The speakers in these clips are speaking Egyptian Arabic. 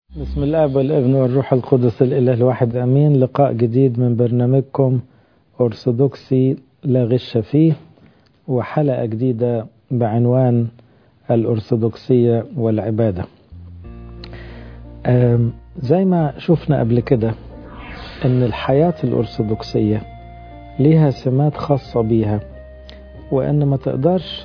بسم الله والابن والروح القدس الإله الواحد أمين لقاء جديد من برنامجكم أرثوذكسي لا غش فيه وحلقة جديدة بعنوان الأرثوذكسية والعبادة زي ما شفنا قبل كده أن الحياة الأرثوذكسية ليها سمات خاصة بيها وأن ما تقدرش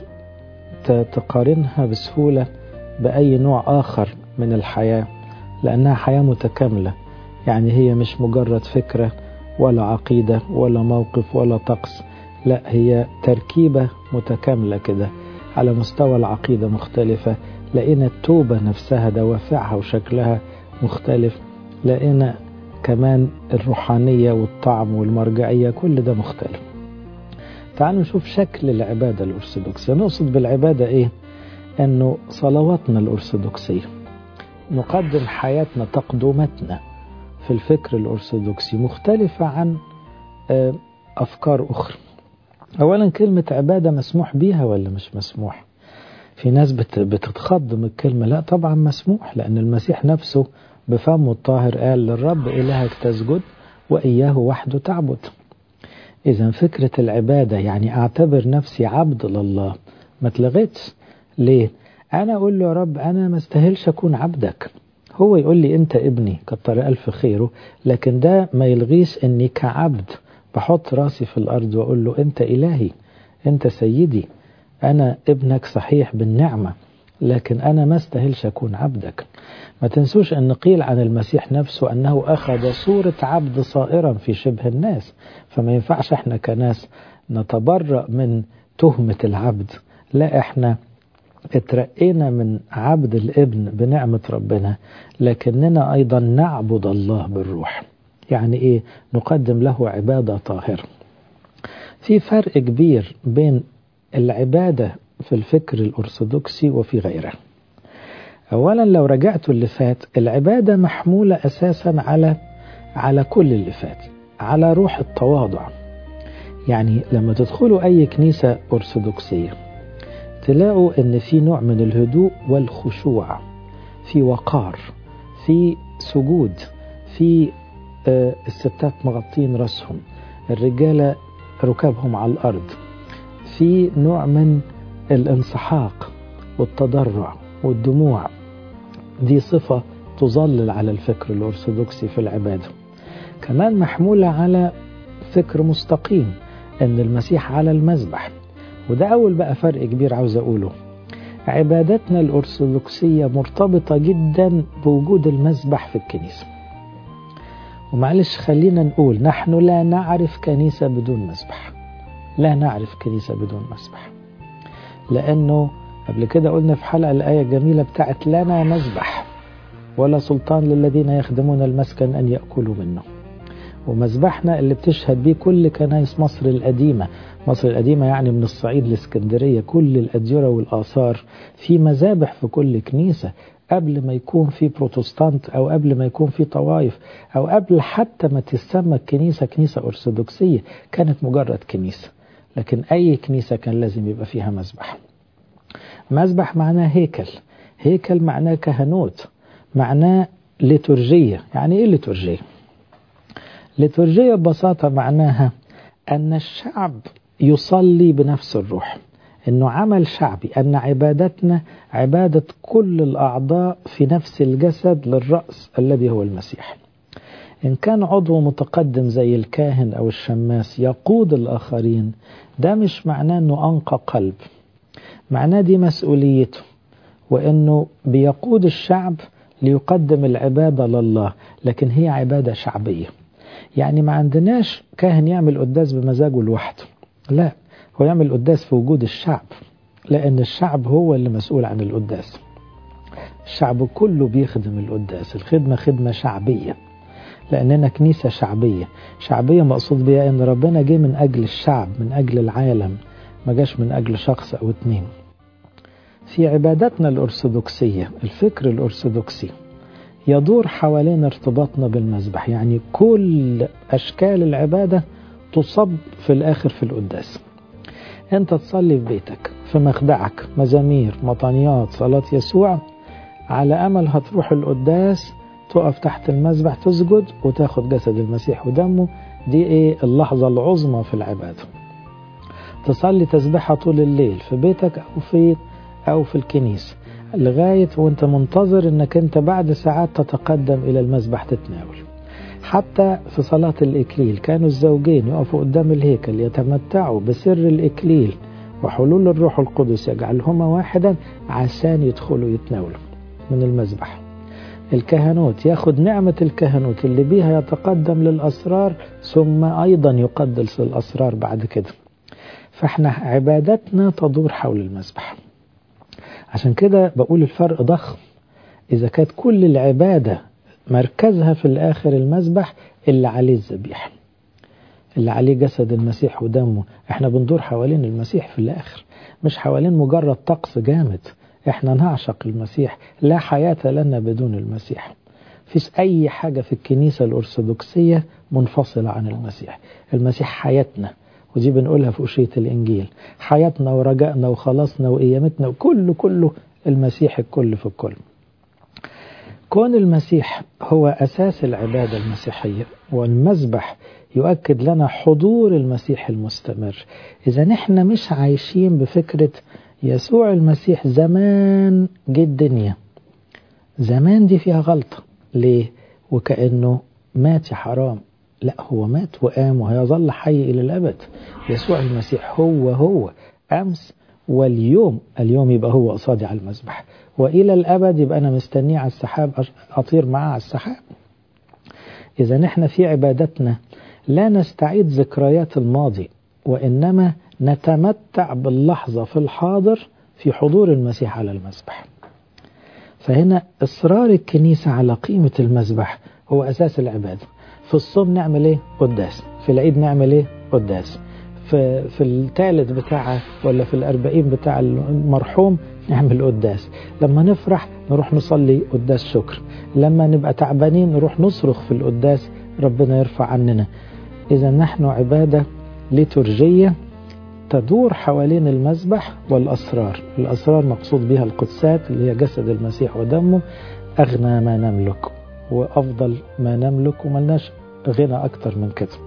تقارنها بسهولة بأي نوع آخر من الحياة لأنها حياة متكاملة يعني هي مش مجرد فكرة ولا عقيدة ولا موقف ولا طقس لا هي تركيبة متكاملة كده على مستوى العقيدة مختلفة لقينا التوبة نفسها دوافعها وشكلها مختلف لقينا كمان الروحانية والطعم والمرجعية كل ده مختلف تعالوا نشوف شكل العبادة الأرثوذكسية نقصد بالعبادة إيه؟ أنه صلواتنا الأرثوذكسية نقدم حياتنا تقدمتنا في الفكر الأرثوذكسي مختلفة عن أفكار أخرى أولا كلمة عبادة مسموح بيها ولا مش مسموح في ناس بتتخض من الكلمة لا طبعا مسموح لأن المسيح نفسه بفمه الطاهر قال للرب إلهك تسجد وإياه وحده تعبد إذا فكرة العبادة يعني أعتبر نفسي عبد لله ما اتلغتش ليه؟ أنا أقول له يا رب أنا ما استاهلش أكون عبدك هو يقول لي أنت ابني كتر ألف خيره لكن ده ما يلغيش أني كعبد بحط راسي في الأرض وأقول له أنت إلهي أنت سيدي أنا ابنك صحيح بالنعمة لكن أنا ما استاهلش أكون عبدك ما تنسوش أن قيل عن المسيح نفسه أنه أخذ صورة عبد صائرا في شبه الناس فما ينفعش احنا كناس نتبرأ من تهمة العبد لا احنا اترقينا من عبد الابن بنعمة ربنا لكننا أيضا نعبد الله بالروح يعني إيه نقدم له عبادة طاهرة في فرق كبير بين العبادة في الفكر الأرثوذكسي وفي غيره أولا لو رجعتوا اللي فات العبادة محمولة أساسا على على كل اللي فات على روح التواضع يعني لما تدخلوا أي كنيسة أرثوذكسية تلاقوا ان في نوع من الهدوء والخشوع في وقار في سجود في آه الستات مغطين راسهم الرجالة ركابهم على الأرض في نوع من الانسحاق والتضرع والدموع دي صفة تظلل على الفكر الأرثوذكسي في العبادة كمان محمولة على فكر مستقيم أن المسيح على المذبح وده أول بقى فرق كبير عاوز أقوله عبادتنا الأرثوذكسية مرتبطة جدا بوجود المذبح في الكنيسة ومعلش خلينا نقول نحن لا نعرف كنيسة بدون مذبح لا نعرف كنيسة بدون مذبح لأنه قبل كده قلنا في حلقة الآية الجميلة بتاعت لنا مذبح ولا سلطان للذين يخدمون المسكن أن يأكلوا منه ومذبحنا اللي بتشهد بيه كل كنايس مصر القديمة مصر القديمة يعني من الصعيد لاسكندرية كل الأديرة والآثار في مذابح في كل كنيسة قبل ما يكون في بروتستانت أو قبل ما يكون في طوائف أو قبل حتى ما تسمى الكنيسة كنيسة أرثوذكسية كانت مجرد كنيسة لكن أي كنيسة كان لازم يبقى فيها مذبح مذبح معناه هيكل هيكل معناه كهنوت معناه ليتورجية يعني إيه ليتورجية؟ ليتورجية ببساطة معناها أن الشعب يصلي بنفس الروح أنه عمل شعبي أن عبادتنا عبادة كل الأعضاء في نفس الجسد للرأس الذي هو المسيح إن كان عضو متقدم زي الكاهن أو الشماس يقود الآخرين ده مش معناه أنه أنقى قلب معناه دي مسؤوليته وأنه بيقود الشعب ليقدم العبادة لله لكن هي عبادة شعبية يعني ما عندناش كاهن يعمل قداس بمزاجه لوحده لا هو يعمل قداس في وجود الشعب لأن الشعب هو اللي مسؤول عن القداس الشعب كله بيخدم القداس الخدمة خدمة شعبية لأننا كنيسة شعبية شعبية مقصود بها أن ربنا جه من أجل الشعب من أجل العالم ما جاش من أجل شخص أو اتنين في عبادتنا الأرثوذكسية الفكر الأرثوذكسي يدور حوالين ارتباطنا بالمذبح يعني كل أشكال العبادة تصب في الآخر في القداس أنت تصلي في بيتك في مخدعك مزامير مطانيات صلاة يسوع على أمل هتروح القداس تقف تحت المذبح تسجد وتاخد جسد المسيح ودمه دي ايه اللحظة العظمى في العبادة تصلي تسبحة طول الليل في بيتك أو في أو في الكنيسة لغاية وانت منتظر انك انت بعد ساعات تتقدم الى المذبح تتناول حتى في صلاة الإكليل كانوا الزوجين يقفوا قدام الهيكل يتمتعوا بسر الإكليل وحلول الروح القدس يجعلهما واحدا عشان يدخلوا يتناولوا من المذبح الكهنوت ياخد نعمة الكهنوت اللي بيها يتقدم للأسرار ثم أيضا يقدس الأسرار بعد كده فاحنا عبادتنا تدور حول المذبح عشان كده بقول الفرق ضخم إذا كانت كل العبادة مركزها في الآخر المذبح اللي عليه الذبيحة اللي عليه جسد المسيح ودمه احنا بندور حوالين المسيح في الآخر مش حوالين مجرد طقس جامد احنا نعشق المسيح لا حياة لنا بدون المسيح فيش أي حاجة في الكنيسة الأرثوذكسية منفصلة عن المسيح المسيح حياتنا ودي بنقولها في أشية الإنجيل حياتنا ورجائنا وخلاصنا وقيامتنا وكله كله المسيح الكل في الكل كون المسيح هو أساس العبادة المسيحية والمذبح يؤكد لنا حضور المسيح المستمر إذا نحن مش عايشين بفكرة يسوع المسيح زمان جه الدنيا زمان دي فيها غلطة ليه وكأنه مات يا حرام لا هو مات وقام وهيظل حي إلى الأبد يسوع المسيح هو هو أمس واليوم اليوم يبقى هو قصادي على المذبح وإلى الأبد يبقى أنا مستنيه على السحاب أطير معاه على السحاب إذا نحن في عبادتنا لا نستعيد ذكريات الماضي وإنما نتمتع باللحظة في الحاضر في حضور المسيح على المذبح فهنا إصرار الكنيسة على قيمة المذبح هو أساس العبادة في الصوم نعمل إيه؟ قداس في العيد نعمل إيه؟ قداس في, في الثالث بتاع ولا في الأربعين بتاع المرحوم نعمل قداس لما نفرح نروح نصلي قداس شكر لما نبقى تعبانين نروح نصرخ في القداس ربنا يرفع عننا إذا نحن عبادة لترجية تدور حوالين المذبح والأسرار الأسرار مقصود بها القدسات اللي هي جسد المسيح ودمه أغنى ما نملك وأفضل ما نملك وملناش غنى أكتر من كده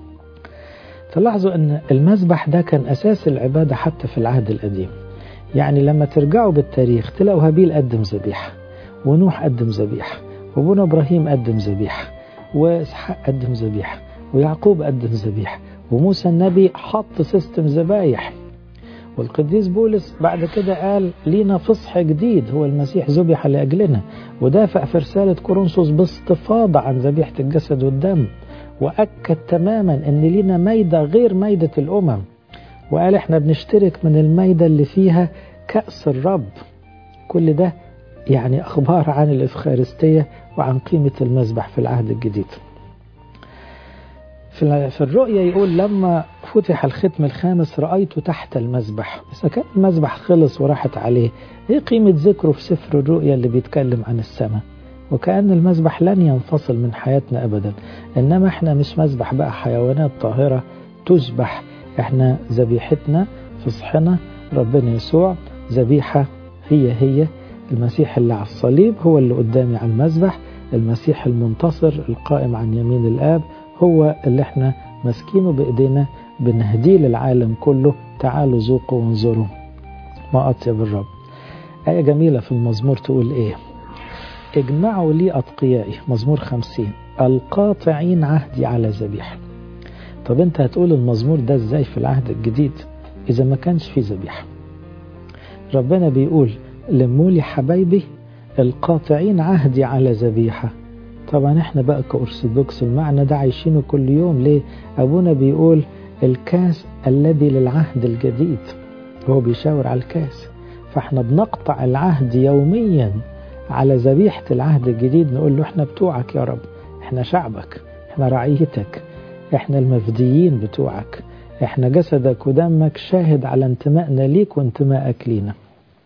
تلاحظوا أن المذبح ده كان أساس العبادة حتى في العهد القديم يعني لما ترجعوا بالتاريخ تلاقوا هابيل قدم ذبيحة ونوح قدم ذبيحة وابونا إبراهيم قدم ذبيحة وإسحاق قدم ذبيحة ويعقوب قدم ذبيحة وموسى النبي حط سيستم ذبايح والقديس بولس بعد كده قال لينا فصح جديد هو المسيح ذبح لأجلنا ودافع في رسالة كورنثوس باستفاضة عن ذبيحة الجسد والدم وأكد تماما أن لينا ميدة غير ميدة الأمم وقال احنا بنشترك من الميدة اللي فيها كأس الرب كل ده يعني أخبار عن الإفخارستية وعن قيمة المذبح في العهد الجديد في الرؤية يقول لما فتح الختم الخامس رأيته تحت المذبح إذا كان المذبح خلص وراحت عليه إيه قيمة ذكره في سفر الرؤية اللي بيتكلم عن السماء وكأن المذبح لن ينفصل من حياتنا أبدا إنما إحنا مش مذبح بقى حيوانات طاهرة تذبح إحنا ذبيحتنا فصحنا ربنا يسوع ذبيحة هي هي المسيح اللي على الصليب هو اللي قدامي على المذبح المسيح المنتصر القائم عن يمين الآب هو اللي احنا ماسكينه بإيدينا بنهديه للعالم كله تعالوا ذوقوا وانظروا ما أطيب الرب آية جميلة في المزمور تقول إيه اجمعوا لي أتقيائي مزمور خمسين القاطعين عهدي على ذبيحة طب انت هتقول المزمور ده ازاي في العهد الجديد اذا ما كانش فيه ذبيحة ربنا بيقول لموا لي حبايبي القاطعين عهدي على ذبيحة طبعا احنا بقى كأرثوذكس المعنى ده عايشينه كل يوم ليه ابونا بيقول الكاس الذي للعهد الجديد هو بيشاور على الكاس فاحنا بنقطع العهد يوميا على ذبيحة العهد الجديد نقول له احنا بتوعك يا رب احنا شعبك احنا رعيتك احنا المفديين بتوعك احنا جسدك ودمك شاهد على انتمائنا ليك وانتمائك لينا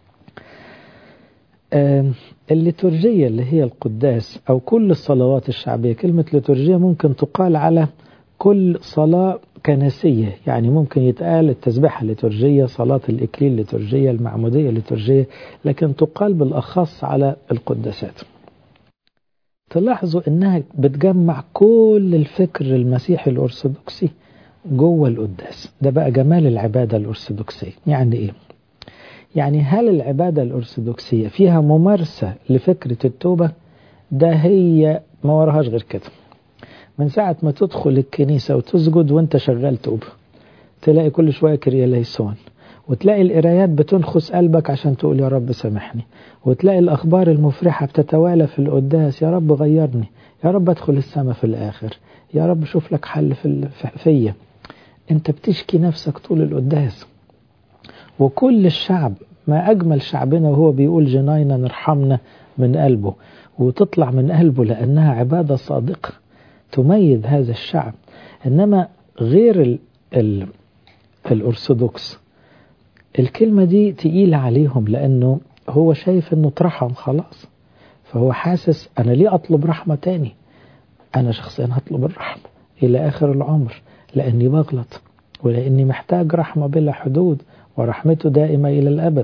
الليتورجية اللي هي القداس أو كل الصلوات الشعبية كلمة ليتورجية ممكن تقال على كل صلاة كنسية يعني ممكن يتقال التسبيحة الليتورجية صلاة الإكليل الليتورجية المعمودية الليتورجية لكن تقال بالأخص على القداسات تلاحظوا انها بتجمع كل الفكر المسيحي الارثوذكسي جوه القداس ده بقى جمال العبادة الارثوذكسية يعني ايه يعني هل العبادة الارثوذكسية فيها ممارسة لفكرة التوبة ده هي ما وراهاش غير كده من ساعة ما تدخل الكنيسة وتسجد وانت شغال توبة تلاقي كل شوية كرياليسون وتلاقي القرايات بتنخس قلبك عشان تقول يا رب سامحني وتلاقي الأخبار المفرحة بتتوالى في القداس يا رب غيرني يا رب ادخل السماء في الآخر يا رب شوف لك حل في فيا انت بتشكي نفسك طول القداس وكل الشعب ما أجمل شعبنا وهو بيقول جناينا نرحمنا من قلبه وتطلع من قلبه لأنها عبادة صادقة تميز هذا الشعب إنما غير ال ال الأرثوذكس الكلمة دي تقيلة عليهم لأنه هو شايف أنه اترحم خلاص فهو حاسس أنا ليه أطلب رحمة تاني أنا شخصيا هطلب الرحمة إلى آخر العمر لأني بغلط ولأني محتاج رحمة بلا حدود ورحمته دائمة إلى الأبد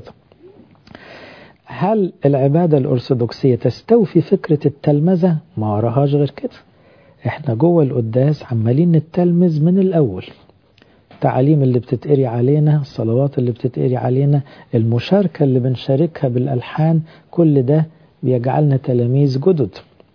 هل العبادة الأرثوذكسية تستوفي فكرة التلمذة؟ ما وراهاش غير كده احنا جوه القداس عمالين نتلمذ من الأول التعاليم اللي بتتقري علينا الصلوات اللي بتتقري علينا المشاركة اللي بنشاركها بالألحان كل ده بيجعلنا تلاميذ جدد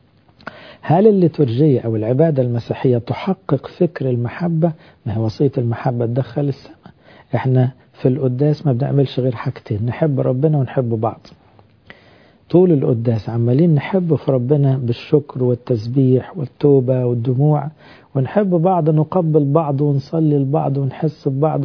هل الليتورجية أو العبادة المسيحية تحقق فكر المحبة ما هي وصية المحبة تدخل السماء احنا في القداس ما بنعملش غير حاجتين نحب ربنا ونحب بعض طول القداس عمالين نحب في ربنا بالشكر والتسبيح والتوبة والدموع ونحب بعض نقبل بعض ونصلي لبعض ونحس ببعض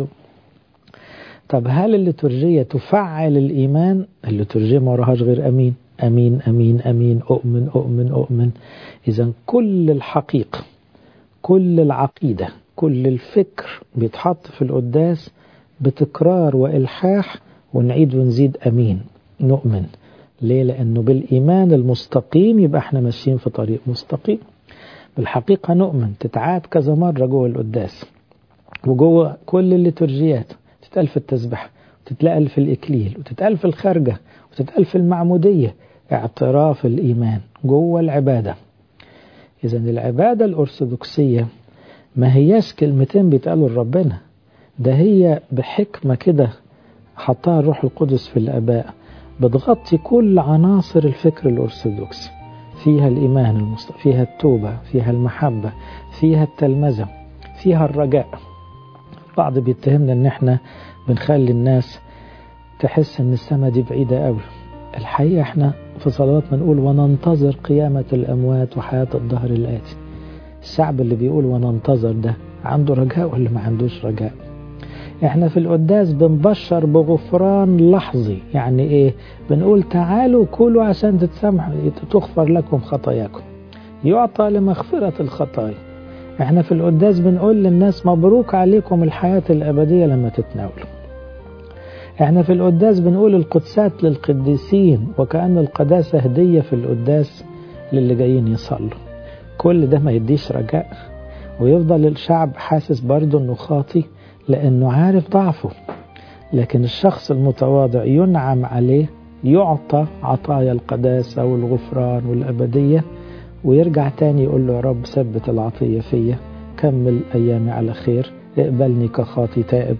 طب هل الليتورجية تفعل الإيمان الليتورجية ما وراهاش غير أمين أمين أمين أمين أؤمن أؤمن أؤمن إذا كل الحقيقة كل العقيدة كل الفكر بيتحط في القداس بتكرار وإلحاح ونعيد ونزيد أمين نؤمن ليه لأنه بالإيمان المستقيم يبقى احنا ماشيين في طريق مستقيم بالحقيقة نؤمن تتعاد كذا مرة جوه القداس وجوه كل الليتورجيات تتقال في التسبيح وتتقال في الإكليل وتتقال في الخارجة وتتقال في المعمودية اعتراف الإيمان جوه العبادة إذا العبادة الأرثوذكسية ما هياش كلمتين بيتقالوا لربنا ده هي بحكمة كده حطها الروح القدس في الآباء بتغطي كل عناصر الفكر الأرثوذكسي فيها الإيمان المست... فيها التوبة فيها المحبة فيها التلمذة فيها الرجاء بعض بيتهمنا ان احنا بنخلي الناس تحس ان السماء دي بعيدة قوي الحقيقة احنا في صلواتنا نقول وننتظر قيامة الأموات وحياة الظهر الآتي الشعب اللي بيقول وننتظر ده عنده رجاء ولا ما عندوش رجاء احنا في القداس بنبشر بغفران لحظي يعني ايه بنقول تعالوا كلوا عشان تتسامحوا تغفر لكم خطاياكم يعطى لمغفرة الخطايا احنا في القداس بنقول للناس مبروك عليكم الحياة الأبدية لما تتناولوا احنا في القداس بنقول القدسات للقديسين وكأن القداسة هدية في القداس للي جايين يصلوا كل ده ما يديش رجاء ويفضل الشعب حاسس برضه انه خاطي لأنه عارف ضعفه لكن الشخص المتواضع ينعم عليه يعطى عطايا القداسة والغفران والأبدية ويرجع تاني يقول له يا رب ثبت العطية فيا كمل أيامي على خير اقبلني كخاطي تائب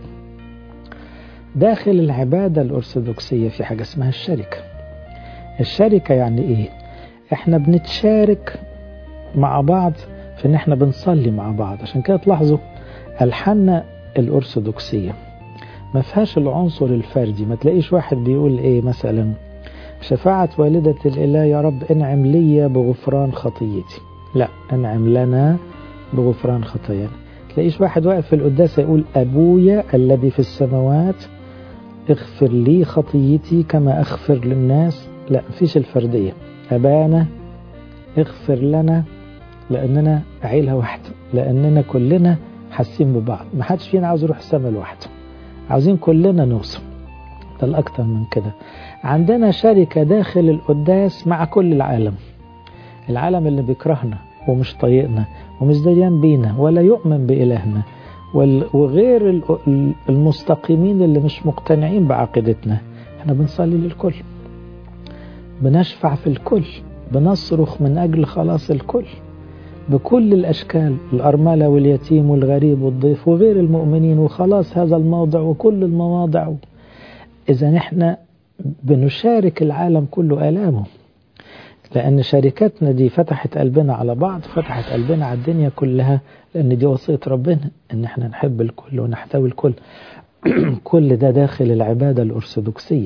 داخل العبادة الأرثوذكسية في حاجة اسمها الشركة الشركة يعني إيه؟ إحنا بنتشارك مع بعض في إن إحنا بنصلي مع بعض عشان كده تلاحظوا ألحاننا الأرثوذكسية ما فيهاش العنصر الفردي ما تلاقيش واحد بيقول إيه مثلا شفاعة والدة الإله يا رب انعم لي بغفران خطيتي لا انعم لنا بغفران خطايانا تلاقيش واحد واقف في القداس يقول أبويا الذي في السماوات اغفر لي خطيتي كما أغفر للناس لا مفيش الفردية أبانا اغفر لنا لأننا عيلة واحدة لأننا كلنا حاسين ببعض ما حدش فينا عاوز يروح السماء لوحده عاوزين كلنا نوصل ده الأكتر من كده عندنا شركة داخل القداس مع كل العالم العالم اللي بيكرهنا ومش طايقنا ومش ديان بينا ولا يؤمن بإلهنا وغير المستقيمين اللي مش مقتنعين بعقيدتنا احنا بنصلي للكل بنشفع في الكل بنصرخ من أجل خلاص الكل بكل الأشكال الأرملة واليتيم والغريب والضيف وغير المؤمنين وخلاص هذا الموضع وكل المواضع إذا إحنا بنشارك العالم كله آلامه لأن شركتنا دي فتحت قلبنا على بعض فتحت قلبنا على الدنيا كلها لأن دي وصية ربنا إن إحنا نحب الكل ونحتوي الكل كل ده داخل العبادة الأرثوذكسية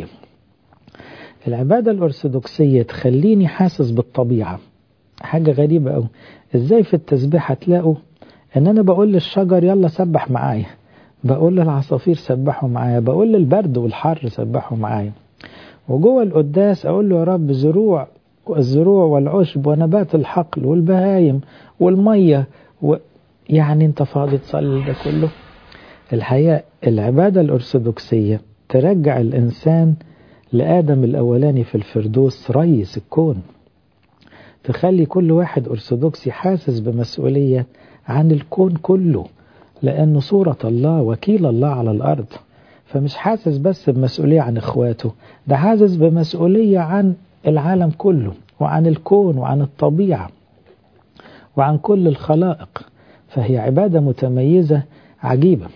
العبادة الأرثوذكسية تخليني حاسس بالطبيعة حاجة غريبة أوي إزاي في التسبيح هتلاقوا إن أنا بقول للشجر يلا سبح معايا بقول للعصافير سبحوا معايا بقول للبرد والحر سبحوا معايا وجوه القداس أقول له يا رب زروع الزروع والعشب ونبات الحقل والبهايم والمية و... يعني انت فاضي تصلي ده كله الحقيقة العبادة الأرثوذكسية ترجع الإنسان لآدم الأولاني في الفردوس ريس الكون تخلي كل واحد أرثوذكسي حاسس بمسؤولية عن الكون كله لأنه صورة الله وكيل الله على الأرض فمش حاسس بس بمسؤولية عن إخواته ده حاسس بمسؤولية عن العالم كله وعن الكون وعن الطبيعة وعن كل الخلائق فهي عبادة متميزة عجيبة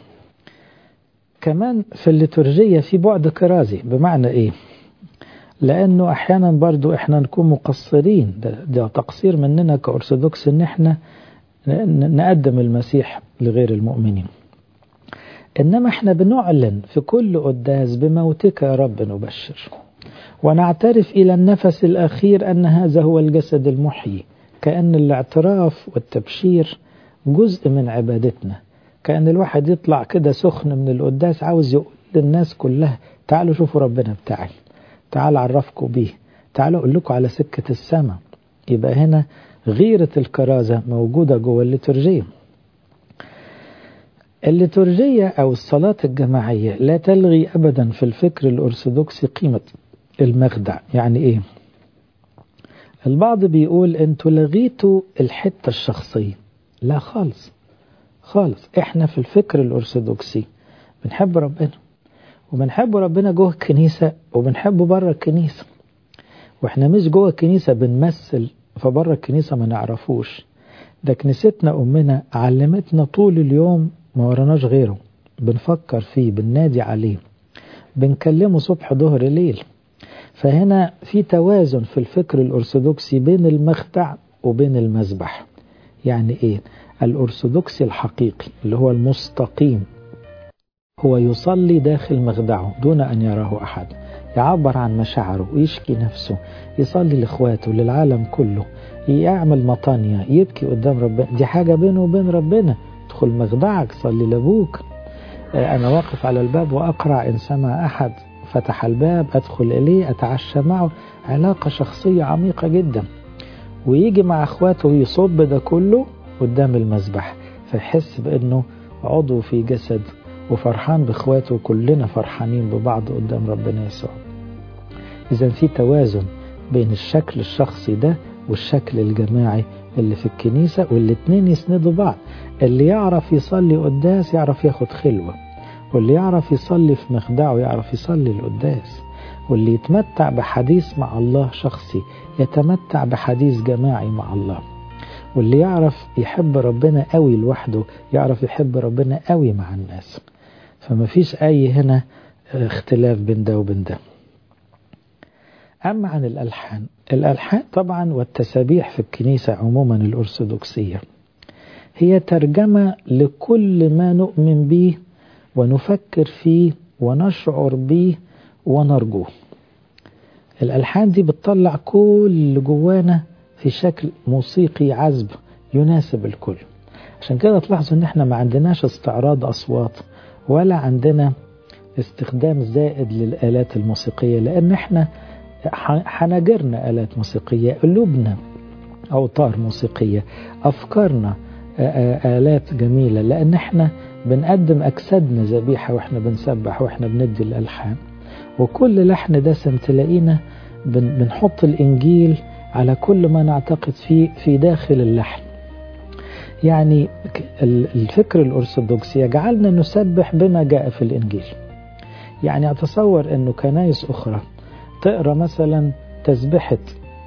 كمان في الليتورجية في بعد كرازي بمعنى إيه لأنه أحيانا برضو إحنا نكون مقصرين ده, ده تقصير مننا كأرثوذكس إن إحنا نقدم المسيح لغير المؤمنين إنما إحنا بنعلن في كل قداس بموتك يا رب نبشر ونعترف إلى النفس الأخير أن هذا هو الجسد المحيي كأن الاعتراف والتبشير جزء من عبادتنا كأن الواحد يطلع كده سخن من القداس عاوز يقول للناس كلها تعالوا شوفوا ربنا بتاعي تعالوا عرفكم بيه تعالوا أقول لكم على سكة السماء يبقى هنا غيرة الكرازة موجودة جوه الليتورجية الليتورجية أو الصلاة الجماعية لا تلغي أبدا في الفكر الأرثوذكسي قيمة المخدع يعني إيه البعض بيقول أنتوا لغيتوا الحتة الشخصية لا خالص خالص احنا في الفكر الأرثوذكسي بنحب ربنا وبنحب ربنا جوه الكنيسة وبنحبه بره الكنيسة واحنا مش جوه الكنيسة بنمثل فبره الكنيسة ما نعرفوش ده كنيستنا أمنا علمتنا طول اليوم ما وراناش غيره بنفكر فيه بننادي عليه بنكلمه صبح ظهر ليل فهنا في توازن في الفكر الأرثوذكسي بين المخدع وبين المذبح يعني إيه الأرثوذكسي الحقيقي اللي هو المستقيم هو يصلي داخل مخدعه دون أن يراه أحد يعبر عن مشاعره ويشكي نفسه يصلي لإخواته للعالم كله يعمل مطانية يبكي قدام ربنا دي حاجة بينه وبين ربنا ادخل مخدعك صلي لأبوك أنا واقف على الباب وأقرع إن سمع أحد فتح الباب أدخل إليه أتعشى معه علاقة شخصية عميقة جدا ويجي مع أخواته ويصب ده كله قدام المذبح فيحس بأنه عضو في جسد وفرحان بإخواته وكلنا فرحانين ببعض قدام ربنا يسوع إذا في توازن بين الشكل الشخصي ده والشكل الجماعي اللي في الكنيسة والاتنين يسندوا بعض اللي يعرف يصلي قداس يعرف ياخد خلوة واللي يعرف يصلي في مخدعه يعرف يصلي القداس واللي يتمتع بحديث مع الله شخصي يتمتع بحديث جماعي مع الله واللي يعرف يحب ربنا قوي لوحده يعرف يحب ربنا قوي مع الناس فما فيش أي هنا اختلاف بين ده وبين ده أما عن الألحان الألحان طبعا والتسابيح في الكنيسة عموما الأرثوذكسية هي ترجمة لكل ما نؤمن به ونفكر فيه ونشعر به ونرجوه الألحان دي بتطلع كل اللي جوانا في شكل موسيقي عذب يناسب الكل عشان كده تلاحظوا ان احنا ما عندناش استعراض أصوات ولا عندنا استخدام زائد للآلات الموسيقية لأن احنا حناجرنا آلات موسيقية قلوبنا أوتار موسيقية أفكارنا آلات جميلة لأن احنا بنقدم أجسادنا ذبيحة واحنا بنسبح واحنا بندي الألحان وكل لحن دسم تلاقينا بنحط الإنجيل على كل ما نعتقد فيه في داخل اللحن يعني الفكر الأرثوذكسي يجعلنا نسبح بما جاء في الإنجيل يعني أتصور أنه كنايس أخرى تقرأ مثلا تسبحة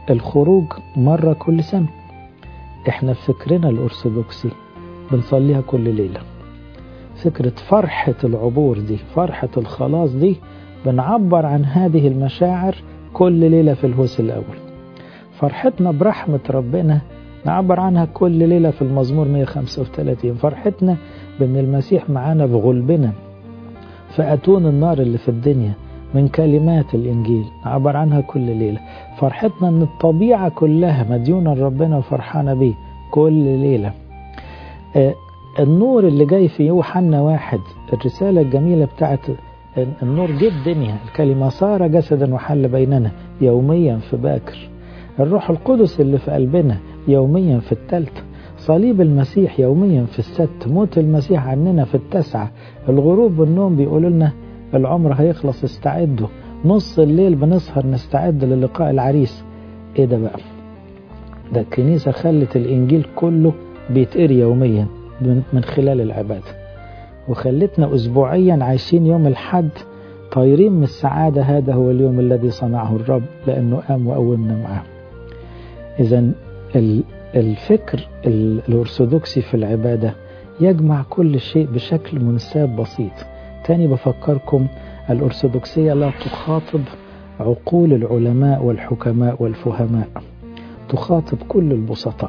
الخروج مرة كل سنة احنا في فكرنا الأرثوذكسي بنصليها كل ليلة فكرة فرحة العبور دي فرحة الخلاص دي بنعبر عن هذه المشاعر كل ليلة في الهوس الأول فرحتنا برحمة ربنا نعبر عنها كل ليلة في المزمور 135 فرحتنا بأن المسيح معانا بغلبنا فأتون النار اللي في الدنيا من كلمات الإنجيل نعبر عنها كل ليلة فرحتنا أن الطبيعة كلها مديونة لربنا وفرحانة بيه كل ليلة آه النور اللي جاي في يوحنا واحد الرسالة الجميلة بتاعت النور جه الدنيا الكلمة صار جسدا وحل بيننا يوميا في باكر الروح القدس اللي في قلبنا يوميا في التالتة صليب المسيح يوميا في الست موت المسيح عننا في التسعة الغروب والنوم بيقولوا لنا العمر هيخلص استعدوا نص الليل بنسهر نستعد للقاء العريس ايه ده بقى ده الكنيسة خلت الإنجيل كله بيتقري يوميا من خلال العبادة وخلتنا أسبوعيا عايشين يوم الحد طايرين من السعادة هذا هو اليوم الذي صنعه الرب لأنه قام وقومنا معاه إذا الفكر الأرثوذكسي في العبادة يجمع كل شيء بشكل منساب بسيط تاني بفكركم الأرثوذكسية لا تخاطب عقول العلماء والحكماء والفهماء تخاطب كل البسطاء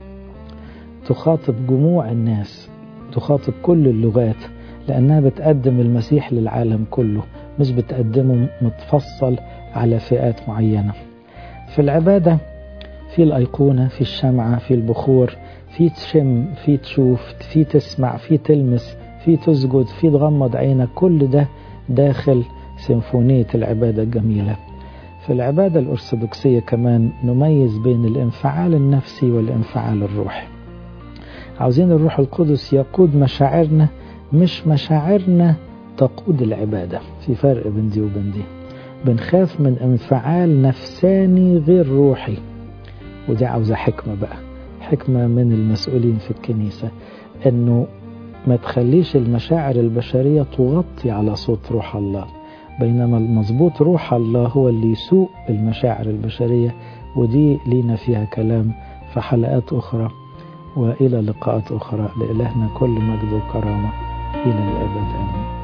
تخاطب جموع الناس تخاطب كل اللغات لأنها بتقدم المسيح للعالم كله مش بتقدمه متفصل على فئات معينة في العبادة في الأيقونة في الشمعة في البخور في تشم في تشوف في تسمع في تلمس في تسجد في تغمض عينك كل ده داخل سيمفونية العبادة الجميلة في العبادة الأرثوذكسية كمان نميز بين الانفعال النفسي والانفعال الروحي عاوزين الروح القدس يقود مشاعرنا مش مشاعرنا تقود العبادة في فرق بين دي وبين دي بنخاف من انفعال نفساني غير روحي ودي عاوزة حكمة بقى حكمة من المسؤولين في الكنيسة انه ما تخليش المشاعر البشرية تغطي على صوت روح الله بينما المظبوط روح الله هو اللي يسوق المشاعر البشرية ودي لينا فيها كلام في حلقات أخرى وإلى لقاءات أخرى لإلهنا كل مجد وكرامة إلى الأبد آمين